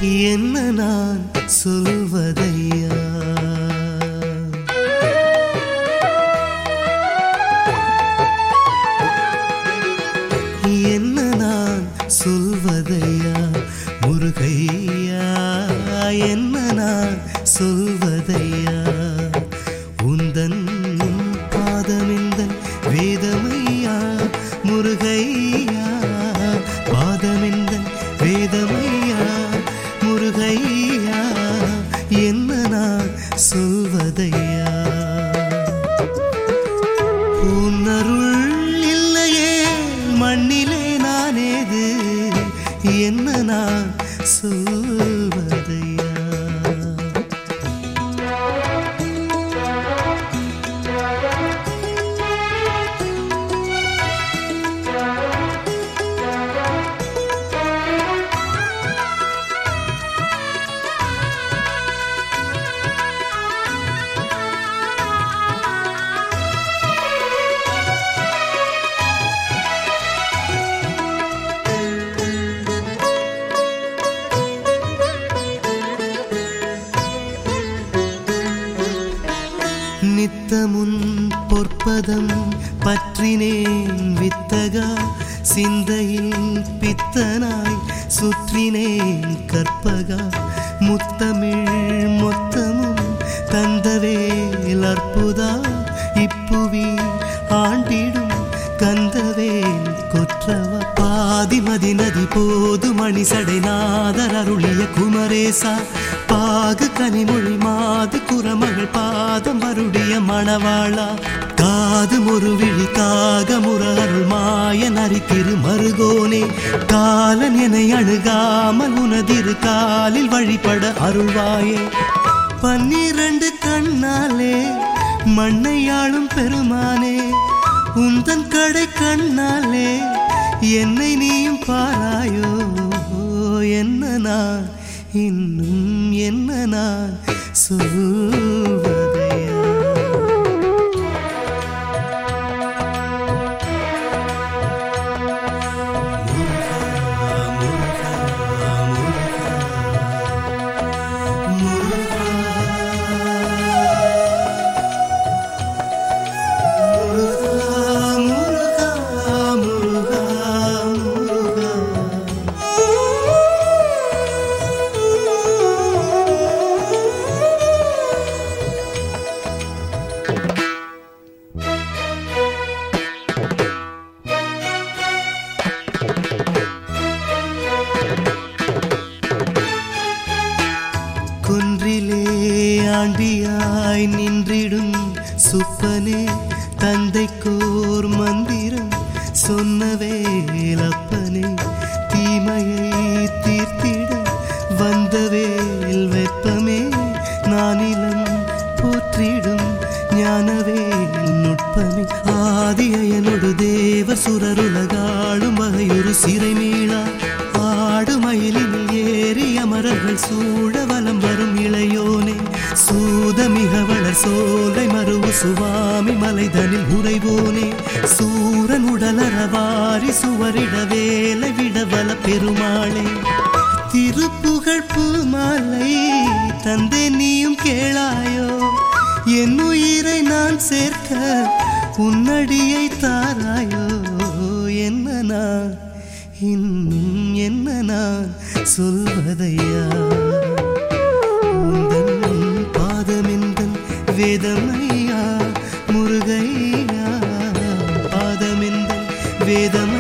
என்ன நான் சொல்வதையா என்ன நான் சொல்வதையா முருகையா என்ன நான் சொல்வதையா உந்தன் பாதமெந்தன் வேதமையா முருகையா பாதமெந்தன் வேதமையா முருகையா என்ன நான் சொல்வதையா உன்னருள் இல்லையே மண்ணிலே நானேது என்ன நான் சொல்வதையா நித்தமுன் பொற்பதம் பற்றினேன் வித்தகா சிந்தையில் பித்தனாய் சுற்றினேன் கற்பகா முத்தமிழ் மொத்தமும் தந்தவேல் அற்புதா இப்புவி ஆண்டிடும் கந்தவேல் கொற்றவ பாதிமதி நதி போது மணிசடை நாதர் அருளிய குமரேசா பாகு கனிமொழி மாது குரமகள் பாதம் வருடிய மணவாளா காது முருவிழி காக முரருள் மாய நரித்திரு மருகோனே காலன் என அணுகாமல் உனதிரு காலில் வழிபட அருள்வாயே பன்னிரண்டு கண்ணாலே மண்ணையாளும் பெருமானே உந்தன் கடை கண்ணாலே என்னை நீயும் பாராயோ என்ன நான் இன்னும் என்ன நான் சொல்வதையா முருகா முருகா முருகா குன்றிலே ஆண்டியாய் நின்றிடும் சுப்பனே தந்தைக்கோர் மந்திரம் சொன்ன வேலப்பனே தீமையை தீர்த்திட வந்த வேல் வெப்பமே நானிலம் போற்றிடும் ஞானவேல் நுட்பமே ஆதியனொடு தேவ சுரருலகாளும் வகையொரு சிறை மீளா ஆடு மயிலினில் ஏறி அமரர்கள் சூழ வலம் வரும் இளையோனே சூதமிக வளர் சோலை மருவு சுவாமி மலைதனில் உறைவோனே சூரன் உடலறவாரி சுவரிட வேலை விடவல பெருமாளே திருப்புகழ் பூமாலை தந்தை நீயும் கேளாயோ என் உயிரை நான் சேர்க்க உன்னடியை தாராயோ என்ன நான் இன்னும் என்ன நான் சொல்வதையா உந்தன் பாதமெந்தன் வேதமையா முருகையா பாதமெந்தன் வேதமையா